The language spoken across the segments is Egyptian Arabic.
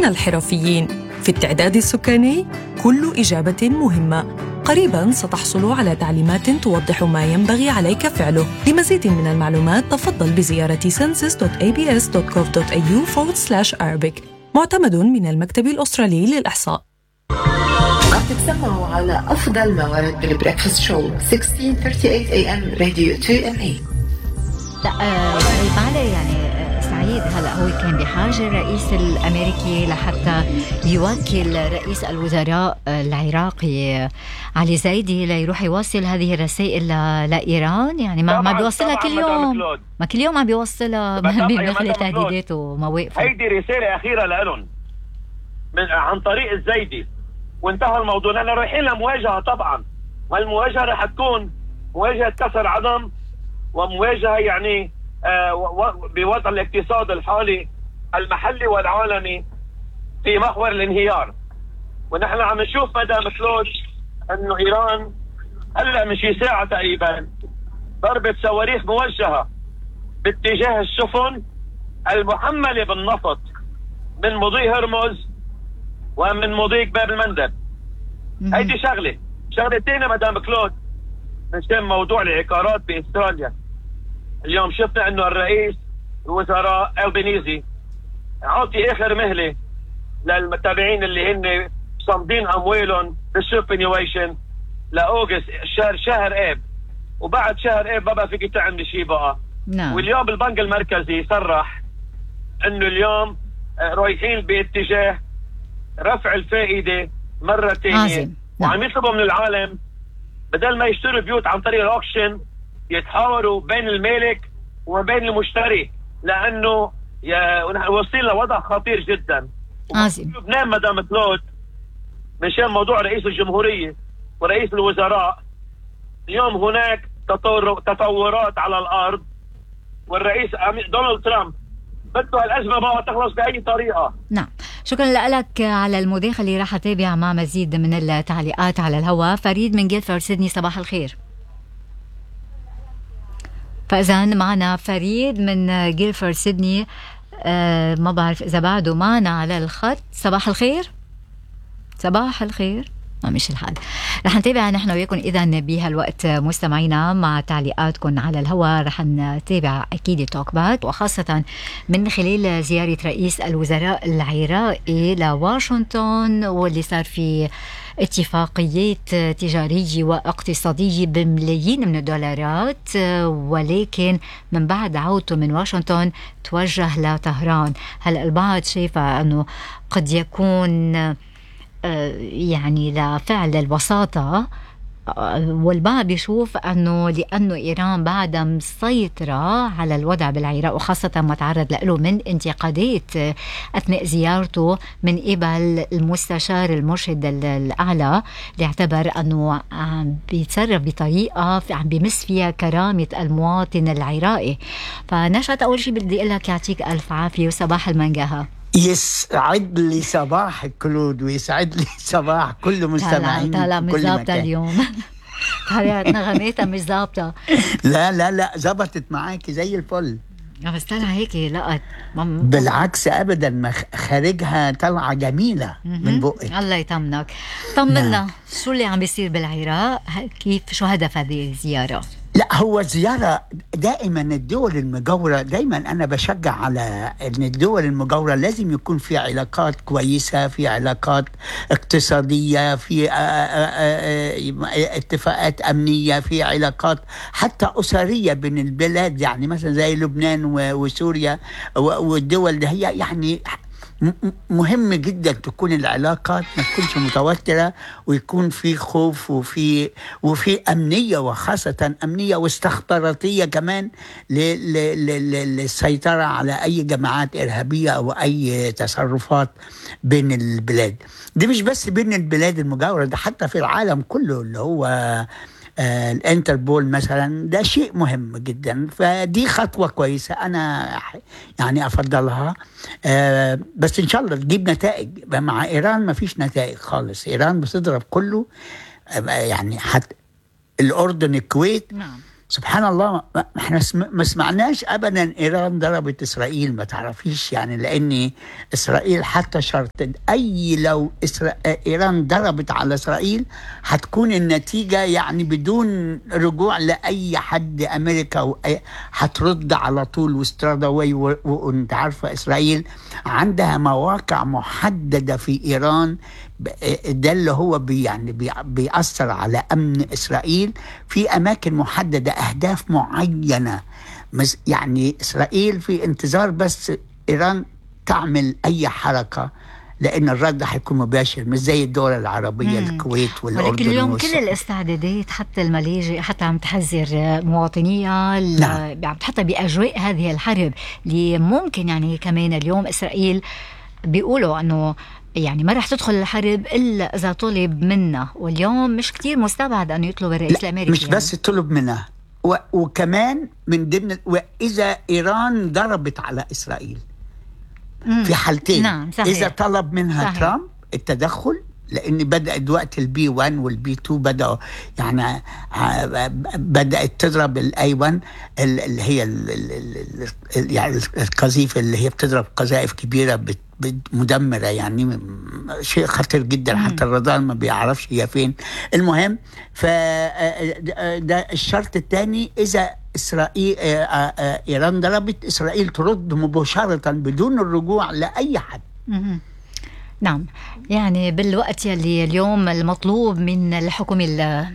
من الحرفيين في التعداد السكاني كل إجابة مهمة قريبا ستحصل على تعليمات توضح ما ينبغي عليك فعله لمزيد من المعلومات تفضل بزيارة census.abs.gov.au forward slash Arabic معتمد من المكتب الأسترالي للإحصاء عم تتسمعوا على أفضل موارد بالبريكفاست شو 1638 AM راديو 2 ام اي لا آه علي يعني آه، سعيد هلا هو كان بحاجه الرئيس الامريكي لحتى يوكل رئيس الوزراء العراقي علي زيدي ليروح يوصل هذه الرسائل ل- لايران يعني ما ما طبعاً- بيوصلها طبعاً كل مدام يوم كلود. ما كل يوم عم بيوصلها طبعاً يا بداخل مدام تهديدات ومواقفه هيدي رساله اخيره لهم من عن طريق الزيدي وانتهى الموضوع لان رايحين لمواجهه طبعا والمواجهه رح تكون مواجهه كسر عظم ومواجهه يعني آه و- و- بوضع الاقتصاد الحالي المحلي والعالمي في محور الانهيار ونحن عم نشوف مدام كلود انه ايران هلا من شي ساعه تقريبا ضربت صواريخ موجهه باتجاه السفن المحمله بالنفط من مضي هرمز ومن مضيق باب المندب مهم. هيدي شغله شغله ثانيه مدام كلود مشان موضوع العقارات باستراليا اليوم شفنا انه الرئيس الوزراء البنيزي عاطي اخر مهله للمتابعين اللي هن صامدين اموالهم بالسوبنيويشن لاوغست شهر شهر اب وبعد شهر اب ما بقى فيك تعمل شيء بقى نعم واليوم البنك المركزي صرح انه اليوم آه، رايحين باتجاه رفع الفائده مره ثانيه عظيم. نعم. وعم يطلبوا من العالم بدل ما يشتروا بيوت عن طريق الاوكشن يتحاوروا بين المالك وبين المشتري لانه يا ونحن واصلين لوضع خطير جدا عظيم لبنان مدام كلود مشان موضوع رئيس الجمهوريه ورئيس الوزراء اليوم هناك تطور تطورات على الارض والرئيس أمي- دونالد ترامب بده هالازمه ما تخلص باي طريقه نعم شكرا لك على المداخلة راح أتابع مع مزيد من التعليقات على الهواء فريد من جيلفورد سيدني صباح الخير فإذا معنا فريد من جيلفورد سيدني آه ما بعرف إذا بعده معنا على الخط صباح الخير صباح الخير ما مش الحال رح نتابع نحن وياكم اذا بهالوقت مستمعينا مع تعليقاتكم على الهواء رح نتابع اكيد توك باك وخاصه من خلال زياره رئيس الوزراء العراقي لواشنطن واللي صار في اتفاقيات تجارية واقتصادية بملايين من الدولارات ولكن من بعد عودته من واشنطن توجه لطهران هلا البعض شايفة أنه قد يكون آه، يعني لفعل الوساطة آه، والبعض بيشوف انه لانه ايران بعدها مسيطره على الوضع بالعراق وخاصه ما تعرض له من انتقادات آه، اثناء زيارته من قبل المستشار المرشد ال- الاعلى اللي اعتبر انه عم بيتصرف بطريقه في- عم بيمس فيها كرامه المواطن العراقي فنشأت اول شيء بدي اقول لك يعطيك الف عافيه وصباح المنقهه يسعد لي صباح كلود ويسعد لي صباح كل طالع مستمعين طالع في مش كل ظابطه مكان. اليوم طالعت نغماتها مش ظابطه لا لا لا زبطت معاكي زي الفل بس طالعه هيك لقط ما- بالعكس ابدا ما خ- خارجها طلعه جميله من بقك الله يطمنك طمنا شو اللي عم بيصير بالعراق ه- كيف شو هدف هذه الزياره لا هو زيارة دائما الدول المجاورة دائما أنا بشجع على أن الدول المجاورة لازم يكون في علاقات كويسة في علاقات اقتصادية في آه، آه، آه، آه، اتفاقات أمنية في علاقات حتى أسرية بين البلاد يعني مثلا زي لبنان و- وسوريا و- والدول اللي هي يعني م- م- مهم جدا تكون العلاقات ما تكونش متوترة ويكون في خوف وفي وفي أمنية وخاصة أمنية واستخباراتية كمان ل- ل- ل- ل- للسيطرة على أي جماعات إرهابية أو أي تصرفات بين البلاد دي مش بس بين البلاد المجاورة ده حتى في العالم كله اللي هو آه، الانتربول مثلا ده شيء مهم جدا فدي خطوه كويسه انا ح- يعني افضلها آه، بس ان شاء الله تجيب نتائج مع ايران ما فيش نتائج خالص ايران بتضرب كله آه، يعني حتى الاردن الكويت نعم سبحان الله ما احنا سم- ما سمعناش ابدا ايران ضربت اسرائيل ما تعرفيش يعني لان اسرائيل حتى شرط اي لو إسرا... ايران ضربت على اسرائيل هتكون النتيجه يعني بدون رجوع لاي حد امريكا وأي... هترد على طول واسترada واي و- وانت عارفه اسرائيل عندها مواقع محدده في ايران ب- ده اللي هو بي يعني بي بيأثر على امن اسرائيل في اماكن محدده اهداف معينه مس- يعني اسرائيل في انتظار بس ايران تعمل اي حركه لان الرد هيكون مباشر مش زي الدول العربيه مم. الكويت والاردن ولكن اليوم كل والسعودية. الاستعدادات حتى الملاجئ حتى عم تحذر مواطنيها ال- نعم. عم تحطها باجواء هذه الحرب اللي ممكن يعني كمان اليوم اسرائيل بيقولوا انه يعني ما رح تدخل الحرب الا اذا طلب منا واليوم مش كتير مستبعد انه يطلب الرئيس لا الامريكي مش يعني. بس طلب منها و وكمان من ضمن واذا ايران ضربت على اسرائيل مم. في حالتين نعم، صحيح. اذا طلب منها صحيح. ترامب التدخل لان بدا دلوقتي البي 1 والبي 2 بداوا يعني ع- بدات تضرب الاي 1 اللي هي ال- ال- ال- ال- يعني القذيفه اللي هي بتضرب قذائف كبيره بت- بت- مدمره يعني م- شيء خطير جدا حتى الرادار ما بيعرفش هي فين المهم ف ده الشرط الثاني اذا اسرائيل آه، آه، آه، ايران ضربت اسرائيل ترد مباشره بدون الرجوع لاي حد مهم. نعم يعني بالوقت يلي اليوم المطلوب من الحكومة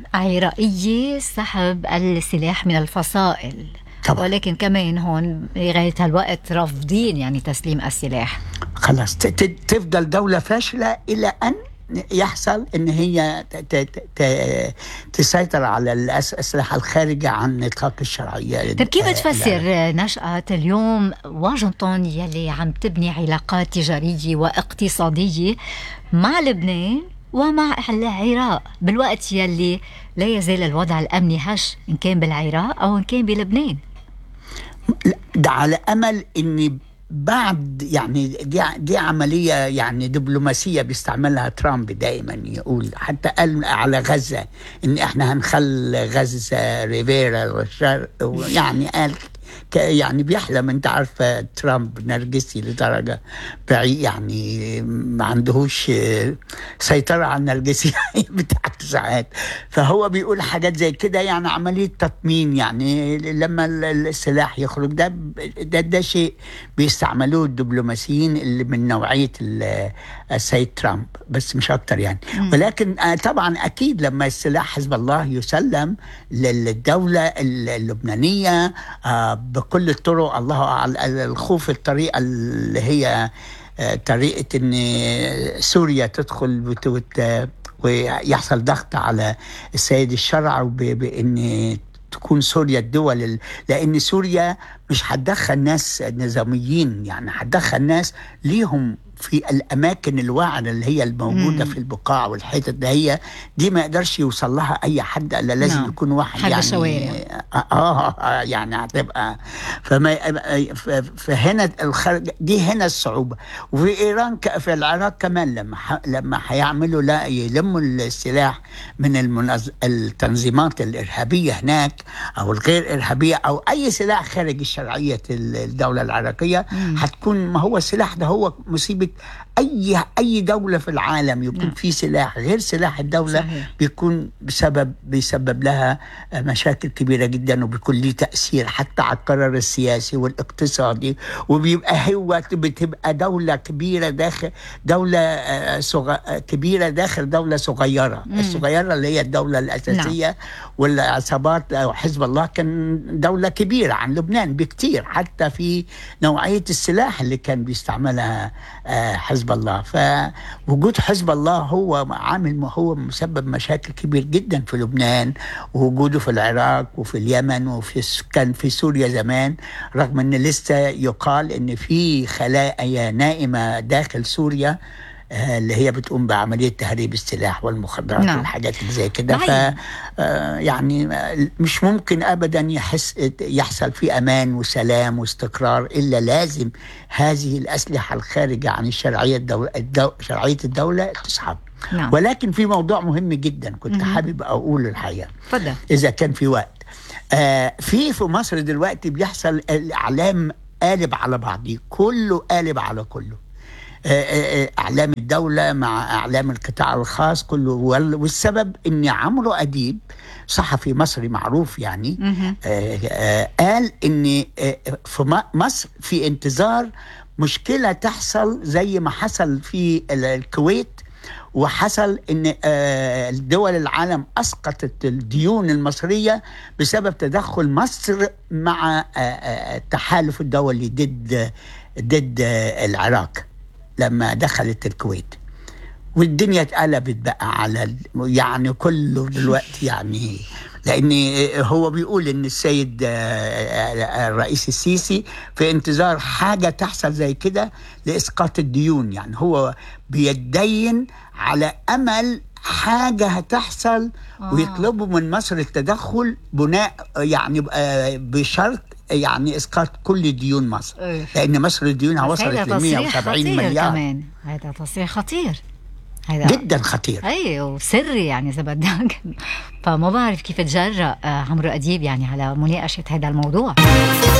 العراقية سحب السلاح من الفصائل طبعا. ولكن كمان هون لغاية هالوقت رافضين يعني تسليم السلاح خلاص ت- ت- تفضل دولة فاشلة إلى أن يحصل ان هي ت- ت- ت- تسيطر على الأس- الاسلحه الخارجه عن نطاق الشرعيه طيب كيف آه، بتفسر نشأة اليوم واشنطن يلي عم تبني علاقات تجارية واقتصادية مع لبنان ومع العراق بالوقت يلي لا يزال الوضع الأمني هش إن كان بالعراق أو إن كان بلبنان لا، ده على امل ان بعد يعني دي دي عمليه يعني دبلوماسيه بيستعملها ترامب دائما يقول حتى قال على غزه ان احنا هنخلي غزه ريفيرا والشرق يعني قال ك- يعني بيحلم انت عارفه ترامب نرجسي لدرجه بعيد يعني ما عندهوش آه، سيطره على النرجسيه بتاعته ساعات فهو بيقول حاجات زي كده يعني عمليه تطمين يعني لما ال- ال- السلاح يخرج ده ده, ده شيء بيستعملوه الدبلوماسيين اللي من نوعيه ال- السيد ترامب بس مش اكتر يعني ولكن آه، طبعا اكيد لما السلاح حزب الله يسلم للدوله اللبنانيه آه، بكل الطرق الله اعلم الخوف الطريقه اللي هي آه، طريقه ان سوريا تدخل وت- وت- ويحصل ضغط على السيد الشرع وب- بان تكون سوريا الدول ال- لان سوريا مش هتدخل ناس نظاميين يعني هتدخل ناس ليهم في الاماكن الوعره اللي هي الموجوده مم. في البقاع والحتت ده هي دي ما يقدرش يوصل لها اي حد الا لازم نعم. يكون واحد حد يعني الشوارع. آه, آه, اه يعني هتبقى فما ف- فهنا الخرج دي هنا الصعوبه وفي ايران ك- في العراق كمان لما ح- لما هيعملوا لا يلموا السلاح من المنظ... التنظيمات الارهابيه هناك او الغير ارهابيه او اي سلاح خارج الشرعيه ال- الدوله العراقيه هتكون ما هو السلاح ده هو مصيبه اي اي دوله في العالم يكون نعم. في سلاح غير سلاح الدوله صحيح. بيكون بسبب بيسبب لها مشاكل كبيرة جدا وبيكون ليه تأثير حتى على القرار السياسي والاقتصادي وبيبقى هو بتبقى دولة كبيرة داخل دولة آه، صغ... آه، كبيرة داخل دولة صغيرة مم. الصغيرة اللي هي الدولة الأساسية والعصابات أو حزب الله كان دولة كبيرة عن لبنان بكتير حتى في نوعية السلاح اللي كان بيستعملها آه، حزب الله فوجود حزب الله هو عامل هو مسبب مشاكل كبير جدا في لبنان ووجوده في العراق وفي اليمن وفي الس- كان في سوريا زمان رغم ان لسه يقال ان في خلايا نائمه داخل سوريا آه، اللي هي بتقوم بعمليه تهريب السلاح والمخدرات نعم. والحاجات اللي زي كده ف صحيح. آه، يعني آه، مش ممكن ابدا يحس يحصل في امان وسلام واستقرار الا لازم هذه الاسلحه الخارجه عن الشرعيه الدولة الدو شرعيه الدوله تسحب نعم. ولكن في موضوع مهم جدا كنت مهم. حابب اقوله الحقيقه تفضل اذا كان في وقت آه في في مصر دلوقتي بيحصل الاعلام قالب على بعضيه كله قالب على كله آه، آه، آه، اعلام الدوله مع اعلام القطاع الخاص كله وال- والسبب ان عمرو اديب صحفي مصري معروف يعني مهم. آه، آه، قال ان آه، في م- مصر في انتظار مشكله تحصل زي ما حصل في ال- الكويت وحصل ان آه، دول العالم اسقطت الديون المصريه بسبب تدخل مصر مع آه، آه، التحالف الدولي ضد ضد آه، العراق لما دخلت الكويت والدنيا اتقلبت بقى على ال- يعني كله دلوقتي يعني لان هو بيقول ان السيد آه، آه، الرئيس السيسي في انتظار حاجه تحصل زي كده لاسقاط الديون يعني هو بيتدين على امل حاجه هتحصل آه. ويطلبوا من مصر التدخل بناء يعني آه، بشرط يعني اسقاط كل ديون مصر إيه. لان مصر ديونها بس هيدا وصلت ل تصريح 170 خطير مليار كمان هذا تصريح خطير هيدا جدا خطير اي وسري يعني اذا بدك فما بعرف كيف تجرأ آه، عمرو اديب يعني على مناقشه هذا الموضوع